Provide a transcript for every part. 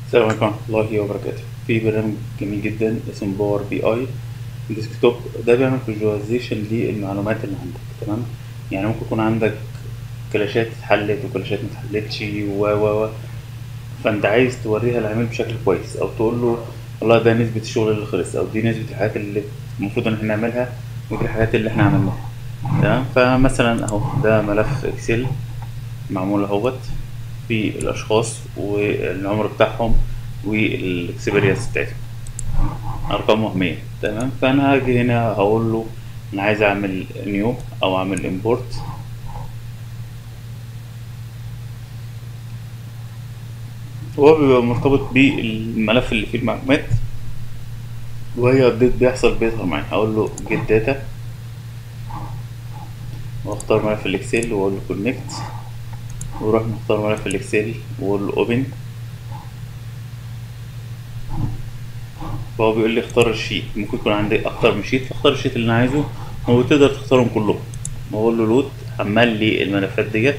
السلام عليكم ورحمة الله وبركاته في برنامج جميل جدا اسمه باور بي اي ديسكتوب ده بيعمل فيجواليزيشن للمعلومات اللي عندك تمام يعني ممكن يكون عندك كلاشات اتحلت وكلاشات متحلتش و و و فانت عايز توريها للعميل بشكل كويس او تقول له والله ده نسبة الشغل اللي خلص او دي نسبة الحاجات اللي المفروض ان احنا نعملها ودي الحاجات اللي احنا عملناها تمام فمثلا اهو ده ملف اكسل معمول اهوت في الاشخاص والعمر بتاعهم والاكسبيرينس بتاعتهم ارقام وهميه تمام فانا هاجي هنا هقول له انا عايز اعمل نيو او اعمل امبورت هو بيبقى مرتبط بالملف اللي فيه المعلومات وهي ابديت بيحصل بيظهر معايا هقول له جيت داتا واختار ملف الاكسل واقول له كونكت واروح مختار ملف الاكسل واقول له اوبن فهو بيقول لي اختار الشيت ممكن يكون عندي اكتر من شيت فاختار الشيت اللي انا عايزه هو تقدر تختارهم كلهم واقول له لود حمل لي الملفات ديت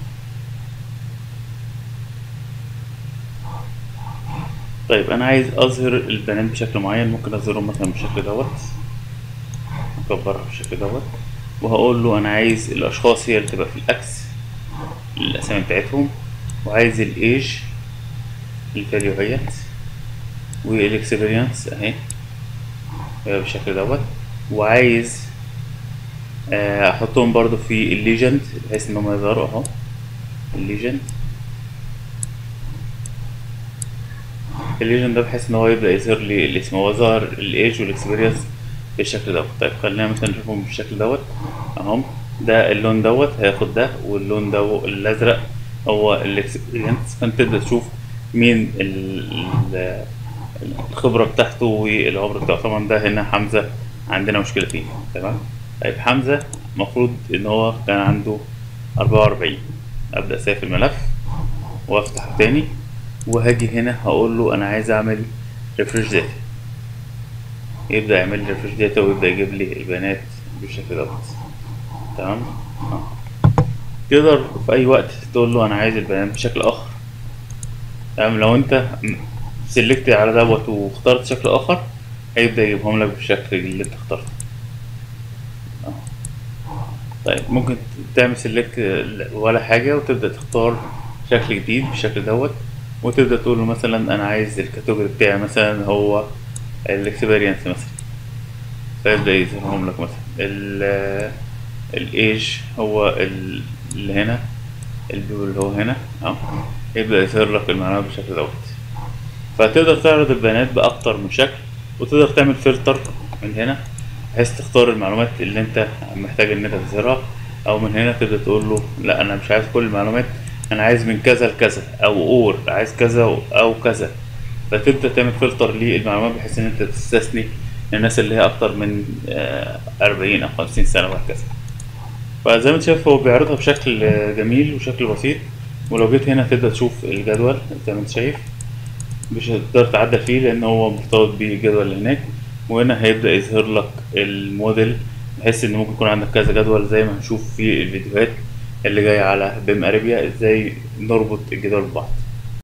طيب انا عايز اظهر البيانات بشكل معين ممكن اظهرهم مثلا بالشكل دوت اكبرها بالشكل دوت وهقول له انا عايز الاشخاص هي اللي تبقى في الاكس الاسامي بتاعتهم وعايز الايج الفاليو اهيت والاكسبيرينس اهي بالشكل دوت وعايز احطهم برضو في الليجند بحيث ان هم يظهروا اهو الليجند الليجند ده بحيث ان هو يبدا يظهر لي الاسم هو ظهر الايج والاكسبيرينس بالشكل دوت طيب خلينا مثلا نشوفهم بالشكل دوت اهم ده اللون دوت هياخد ده واللون ده الازرق هو الاكسبيرينس فانت تبدا تشوف مين الخبره بتاعته والعمر بتاعه طبعا ده هنا حمزه عندنا مشكله فيه تمام طيب حمزه المفروض ان هو كان عنده أربعة وأربعين ابدا اسيف الملف وافتحه تاني وهاجي هنا هقول له انا عايز اعمل ريفرش داتا يبدا يعمل لي ريفرش داتا ويبدا يجيب لي البيانات بالشكل دوت تمام آه. تقدر في اي وقت تقول له انا عايز البيانات بشكل اخر تمام لو انت سلكت على دوت واخترت شكل اخر هيبدا يجيبهم لك بالشكل اللي انت اخترته آه. طيب ممكن تعمل سلكت ولا حاجه وتبدا تختار شكل جديد بالشكل دوت وتبدا تقول له مثلا انا عايز الكاتيجوري بتاعي مثلا هو الاكسبيرينس مثلا فيبدا يظهرهم لك مثلا الايج هو اللي هنا البيو اللي هو هنا اهو يبدا يظهر لك المعلومات بالشكل دوت فتقدر تعرض البيانات باكتر من شكل وتقدر تعمل فلتر من هنا بحيث تختار المعلومات اللي انت محتاج ان انت تظهرها او من هنا تبدا تقول له لا انا مش عايز كل المعلومات انا عايز من كذا لكذا او اور عايز كذا او كذا فتبدا تعمل فلتر للمعلومات بحيث ان انت تستثني الناس اللي هي اكتر من أربعين او خمسين سنه وهكذا فزي ما انت شايف هو بيعرضها بشكل جميل وشكل بسيط ولو جيت هنا تبدا تشوف الجدول زي ما انت شايف مش هتقدر تعدل فيه لان هو مرتبط بالجدول اللي هناك وهنا هيبدا يظهر لك الموديل بحيث ان ممكن يكون عندك كذا جدول زي ما هنشوف في الفيديوهات اللي جايه على بيم اريبيا ازاي نربط الجدول ببعض